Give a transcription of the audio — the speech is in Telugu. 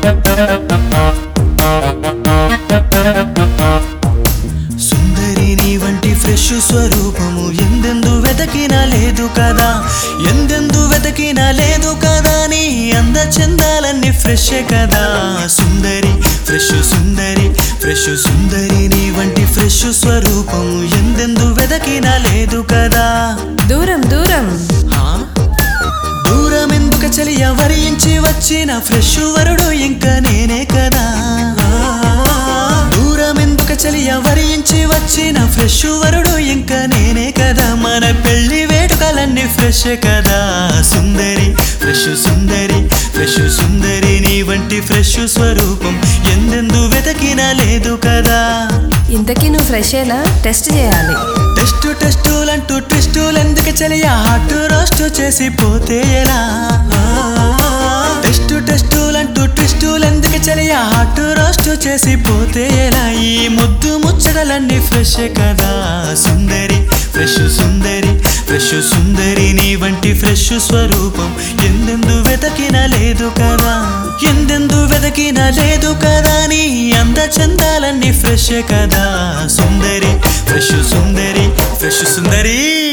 సుందరి నీ వంటి ఫ్రెష్ స్వరూపము ఎందెందు వెతకినా లేదు కదా ఎందెందు వెతకినా లేదు కదా నీ అంద చందాలన్నీ ఫ్రెష్ కదా సుందరి ఫ్రెష్ సుందరి ఫ్రెష్ సుందరి నీ వంటి ఫ్రెష్ స్వరూపము ఎందెందు వెతకినా లేదు కదా దూరం దూరం హా? దూరం ఎందుకు చలి ఎవరించి వచ్చిన ఫ్రెష్ వరుడు ఇంకా నేనే కదా దూరం ఎందుకు చలి ఎవరించి వచ్చిన ఫ్రెష్ వరుడు ఇంకా నేనే కదా మన పెళ్లి వేడుకలన్నీ ఫ్రెష్ కదా సుందరి ఫ్రెష్ సుందరి ఫ్రెష్ సుందరి నీ వంటి ఫ్రెష్ స్వరూపం ఎందెందు వెతకినా లేదు కదా ఇంతకీ నువ్వు ఫ్రెషేనా టెస్ట్ చేయాలి టెస్టు టెస్టులంటూ ట్విస్టులు ఎందుకు చలియా హాట్ రోస్ట్ చేసి పోతే ఎలా టెస్టు టెస్టులంటూ ట్విస్టులు ఎందుకు చలియా హాట్ రోస్ట్ చేసి పోతే ఎలా ఈ ముద్దు ముచ్చటలన్నీ ఫ్రెష్ కదా సుందరి ఫ్రెష్ సుందరి ఫ్రెష్ సుందరి నీ వంటి ఫ్రెష్ స్వరూపం ఎందెందు వెతకినా లేదు కదా ఎందెందు వెతకినా లేదు కదా నీ అంద చందాలన్నీ ఫ్రెష్ కదా సుందరి ఫ్రెష్ సుందరి ఫ్రెష్ సుందరి